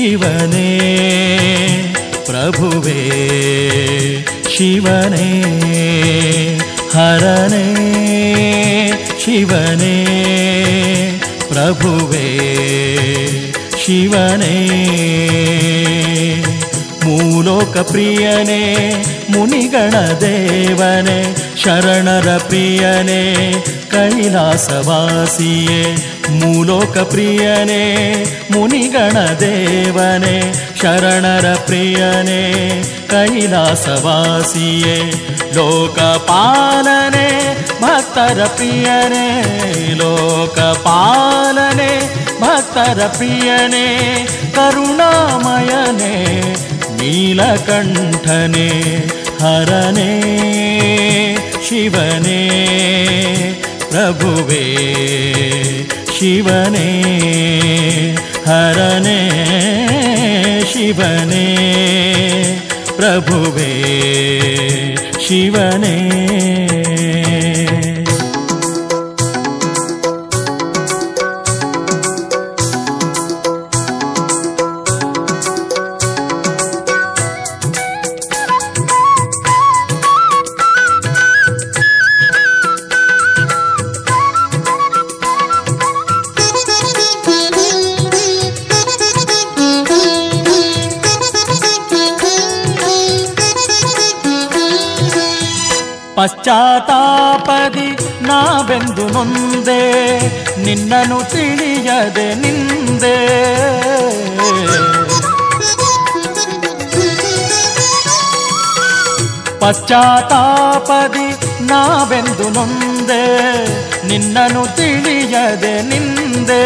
ಶಿವನೇ ಪ್ರಭುವೇ ಶಿವನೇ ಹರನೇ ಶಿವನೇ ಪ್ರಭುವೇ ಶಿವನೇ ಮೂಲೋಕ ಪ್ರಿಯನೇ ಮುನಿಗಣ ದೇವನೇ ಶರಣರ ಪ್ರಿಯನೇ ಕೈಲಾಸವಾಸಿಯೇ ಮೂಲೋಕ ಪ್ರಿಯನೇ ಮುನಿಗಣ ದೇವನೇ ಶರಣರ ಪ್ರಿಯನೇ ಕೈಲಾಸವಾಸಿಯೇ ಲೋಕಪಾಲನೆ ಭಕ್ತರ ಪ್ರಿಯನೇ ಲೋಕಪಾಲನೆ ಭಕ್ತರ ಪ್ರಿಯನೇ ಕರುಣಾಮಯನೇ ನೀಲಕಂಠನೆ ಹರನೇ ಶಿವನೇ ಪ್ರಭುವೇ ಶಿವನೇ ಹರನೇ ಶಿವನೇ ಪ್ರಭುವೇ ಶಿವನೇ ಪಶ್ಚಾತ್ತಾಪದಿ ನಾವೆಂದು ನೊಂದೆ ನಿನ್ನನು ತಿಳಿಯದೆ ನಿಂದೆ ಪಶ್ಚಾತ್ತಾಪದಿ ನಾವೆಂದು ನೊಂದೆ ನಿನ್ನನು ತಿಳಿಯದೆ ನಿಂದೆ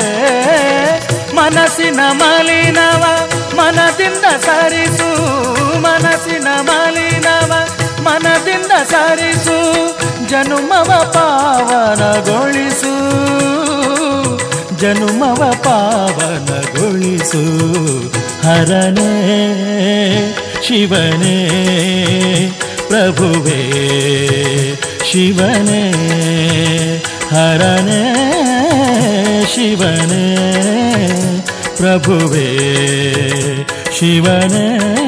ಮನಸ್ಸಿನ ಮಲಿನವ ಮನದಿಂದ ಸರಿಸು ಮನಸ್ಸಿನ ಮಲಿನವ ಮನದಿಂದ ಸರಿಸು ಜನುಮವ ಪಾವನಗೊಳಿಸು ಜನುಮವ ಪಾವನಗೊಳಿಸು ಹರನೇ ಶಿವನೇ ಪ್ರಭುವೇ ಶಿವನೇ ಹರನೇ ಶಿವನೇ ಪ್ರಭುವೇ ಶಿವನೇ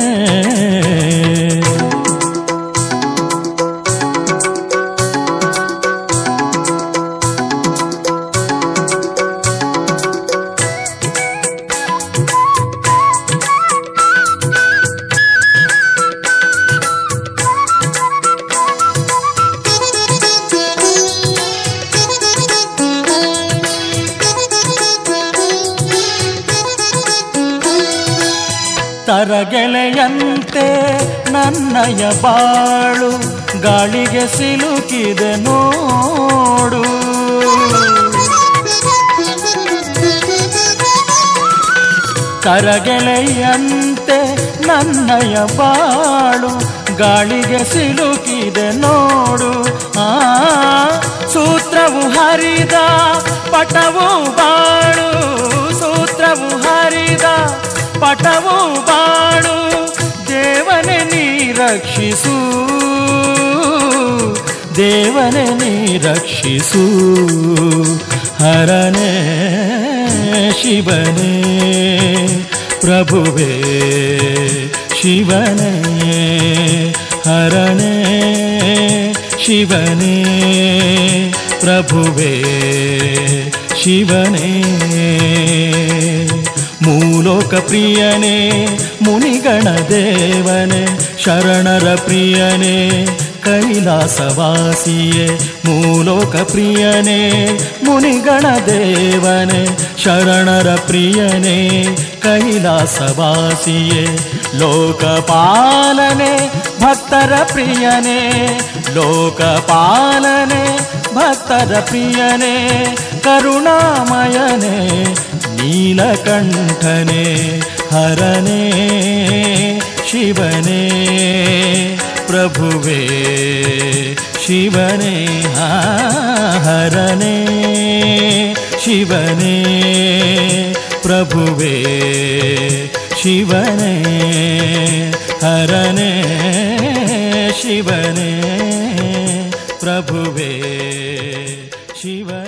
ತರಗೆಳೆಯಂತೆ ನನ್ನಯ ಬಾಳು ಗಾಳಿಗೆ ಸಿಲುಕಿದೆ ನೋಡು ತರಗೆಳೆಯಂತೆ ನನ್ನಯ ಬಾಳು ಗಾಳಿಗೆ ಸಿಲುಕಿದೆ ನೋಡು ಆ ಸೂತ್ರವು ಹರಿದ ಪಟವು ಬಾಳು ಸೂತ್ರವು ಹರಿದ ಪಟವು ಬಾಳು ದೇವನೇ ನೀ ರಕ್ಷಿಸು ದೇವನೇ ನೀ ರಕ್ಷಿಸು ಹರನೇ ಶಿವನೇ ಪ್ರಭುವೇ ಶಿವನೇ ಹರನೇ ಶಿವನೇ ಪ್ರಭುವೇ ಶಿವನೇ ಮೂಲೋಕ ಪ್ರಿಯನೇ ಮುನಿಗಣ ದೇವನೇ ಶರಣರ ಪ್ರಿಯನೇ ಕೈಲಾಸವಾಸಿಯೇ ಮೂಲೋಕ ಪ್ರಿಯನೇ ಮುನಿಗಣ ದೇವನೇ ಶರಣರ ಪ್ರಿಯನೇ ಕೈಲಾಸವಾಸಿಯೇ ಲೋಕಪಾಲನೆ ಭಕ್ತರ ಪ್ರಿಯನೇ ಲೋಕಪಾಲನೆ ಭಕ್ತರ ಪ್ರಿಯನೇ ಕರುಣಾಮಯನೇ ನೀಲಕಂಠನೆ ಹರನೇ ಶಿವನೇ ಪ್ರಭುವೇ ಶಿವನೇ ಆ, ಹರನೇ ಶಿವನೇ ಪ್ರಭುವೇ ಶಿವನೇ ಹರನೇ ಶಿವನೇ ಪ್ರಭುವೇ ಶಿವ